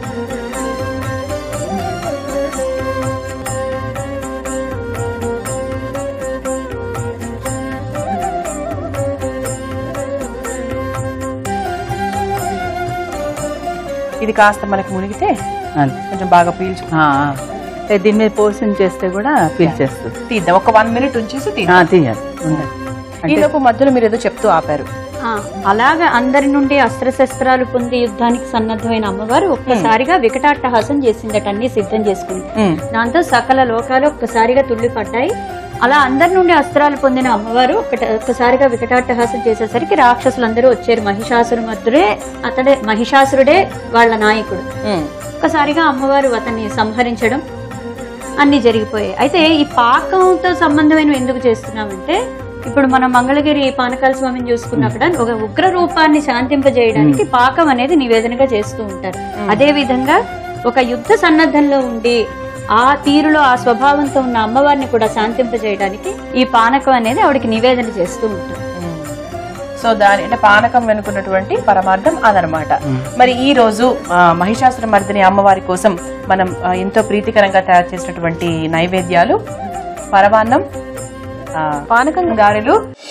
ఇది కాస్త మనకి మునిగితే అంతే. కొంచెం బాగా పీల్చు ఆ, ఆ. అంటే దీని మీద పోసిన చేస్తే కూడా పీల్చేస్తుంది తీద్దాం ఒక వన్ మినిట్ ఉంచేసి ఆ, తీద్దాం తీయాలి ఉండాలి. ఈ లోపు మధ్యలో మీరు ఏదో చెప్తూ ఆపారు ఆ, అలాగా అందరి నుండి అస్త్రశస్త్రాలు పొంది యుద్ధానికి సన్నద్ధమైన అమ్మవారు ఒక్కసారిగా వికటాట్టహాసం చేసిందట అన్ని సిద్ధం చేసుకుని ఉమ్. దాంతో సకల లోకాలు ఒక్కసారిగా తుళ్ళిపడ్డాయి అలా అందరి నుండి అస్త్రాలు పొందిన అమ్మవారు ఒకట- ఒక్కసారిగా వికటాట్టహాసం చేసేసరికి రాక్షసులందరూ వచ్చారు మహిషాసురుమద్దుడే అతడే మహిషాసురుడే వాళ్ళ నాయకుడు ఉమ్. ఒక్కసారిగా అమ్మవారు అతన్ని సంహరించడం అన్ని జరిగిపోయాయి అయితే ఈ పాకంతో సంబంధమైన ఎందుకు చేస్తున్నామంటే ఇప్పుడు మనం మంగళగిరి పానకాల స్వామిని చూసుకున్నక్కడ ఒక ఉగ్ర రూపాన్ని శాంతింపజేయడానికి పాకం అనేది నివేదనగా చేస్తూ ఉంటారు అదే విధంగా ఒక యుద్ధ సన్నద్ధంలో ఉండి ఆ తీరులో ఆ స్వభావంతో ఉన్న అమ్మవారిని కూడా శాంతింపజేయడానికి ఈ పానకం అనేది ఆవిడకి నివేదన చేస్తూ ఉంటారు సో దాని అంటే పానకం వెనుకున్నటువంటి పరమార్థం అదనమాట మరి ఈ రోజు ఆ, మహిషాసుర మర్దిని అమ్మవారి కోసం మనం ఆ, ఎంతో ప్రీతికరంగా తయారు చేసినటువంటి నైవేద్యాలు పరమాన్నం ఆ, పానకం గారెలు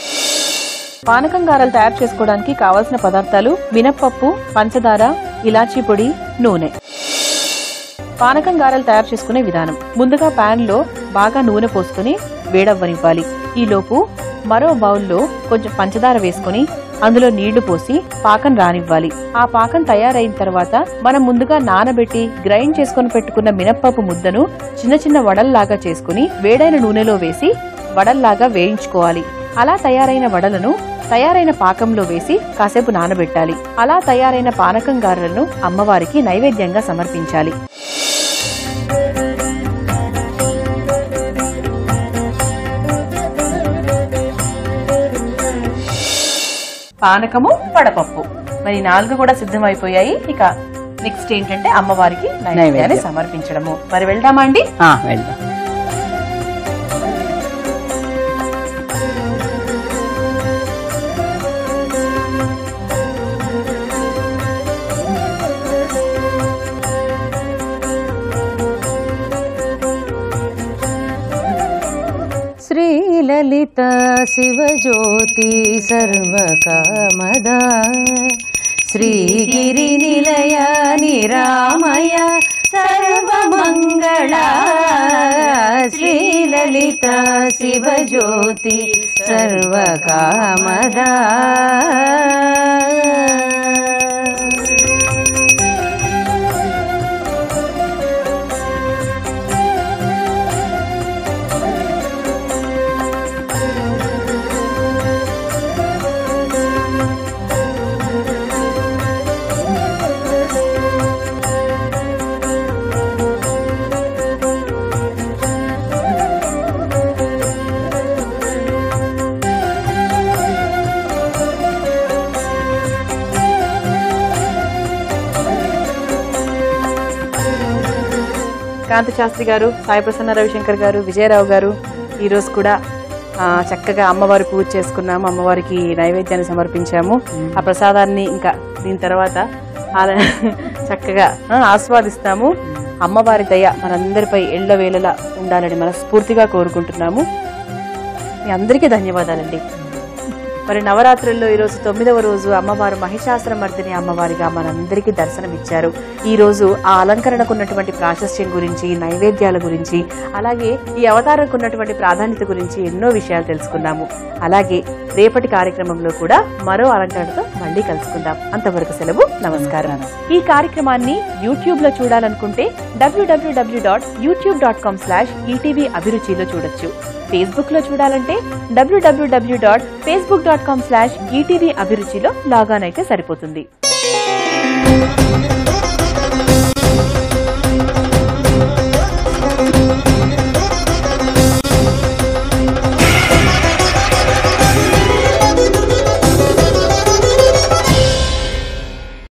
పానకం గారెలు తయారు చేసుకోవడానికి కావలసిన పదార్థాలు మినప్పప్పు పంచదార ఇలాచీ పొడి నూనె పానకం గారెలు తయారు చేసుకునే విధానం ముందుగా పాన్ లో బాగా నూనె పోసుకుని వేడవ్వనివ్వాలి ఈలోపు మరో బౌల్లో కొంచెం పంచదార వేసుకుని అందులో నీళ్లు పోసి పాకం రానివ్వాలి ఆ పాకం తయారైన తర్వాత మనం ముందుగా నానబెట్టి గ్రైండ్ చేసుకుని పెట్టుకున్న మినప్పప్పు ముద్దను చిన్న చిన్న వడల్లాగా చేసుకుని వేడైన నూనెలో వేసి వడల్లాగా వేయించుకోవాలి అలా తయారైన వడలను తయారైన పాకంలో వేసి కాసేపు నానబెట్టాలి అలా తయారైన పానకం గారెలను అమ్మవారికి నైవేద్యంగా సమర్పించాలి పానకము వడపప్పు మరి ఈ నాలుగు కూడా సిద్ధమైపోయాయి ఇక నెక్స్ట్ ఏంటంటే అమ్మవారికి నైవేద్యాన్ని నైవేద్యం. సమర్పించడము మరి వెళ్దామా అండి ఆ, వెళ్దాం శ్రీలలిత శివజ్యోతి సర్వకామదా శ్రీగిరి నిలయ నిరామయ సర్వమంగళ శ్రీలలిత శివజ్యోతి సర్వకామదా కాంతి శాస్త్రి గారు సాయి ప్రసన్న రవిశంకర్ గారు విజయరావు గారు ఈ రోజు కూడా ఆ, చక్కగా అమ్మవారి పూజ చేసుకున్నాము అమ్మవారికి నైవేద్యాన్ని సమర్పించాము ఆ ప్రసాదాన్ని ఇంకా దీని తర్వాత ఆల- చక్కగా ఆ, ఆస్వాదిస్తాము అమ్మవారి దయ మనందరిపై ఎళ్ళ వేళలా ఉండాలని మనస్ఫూర్తిగా కోరుకుంటున్నాము మీ అందరికీ ధన్యవాదాలండి మరి నవరాత్రుల్లో ఈ రోజు తొమ్మిదవ రోజు అమ్మవారు మహిషాసురమర్దిని అమ్మవారిగా మనందరికీ దర్శనమిచ్చారు ఈ రోజు ఆ అలంకరణకు ఉన్నటువంటి ప్రాశస్త్యం గురించి నైవేద్యాల గురించి అలాగే ఈ అవతారంకు ఉన్నటువంటి ప్రాధాన్యత గురించి ఎన్నో విషయాలు తెలుసుకున్నాము అలాగే రేపటి కార్యక్రమంలో కూడా మరో అలంకరణతో మళ్ళీ కలుసుకుందాం అంతవరకు సెలవు నమస్కారం ఈ కార్యక్రమాన్ని యూట్యూబ్ లో చూడాలనుకుంటే డబ్ల్యూడబ్ల్యూడబ్ల్యూ dot YouTube dot com slash ETV అభిరుచిలో చూడొచ్చు ఫేస్బుక్ లో చూడాలంటే డబ్ల్యూడబ్ల్యూడబ్ల్యూ dot Facebook dot com slash ETV అభిరుచిలో లాగాన్ అయితే సరిపోతుంది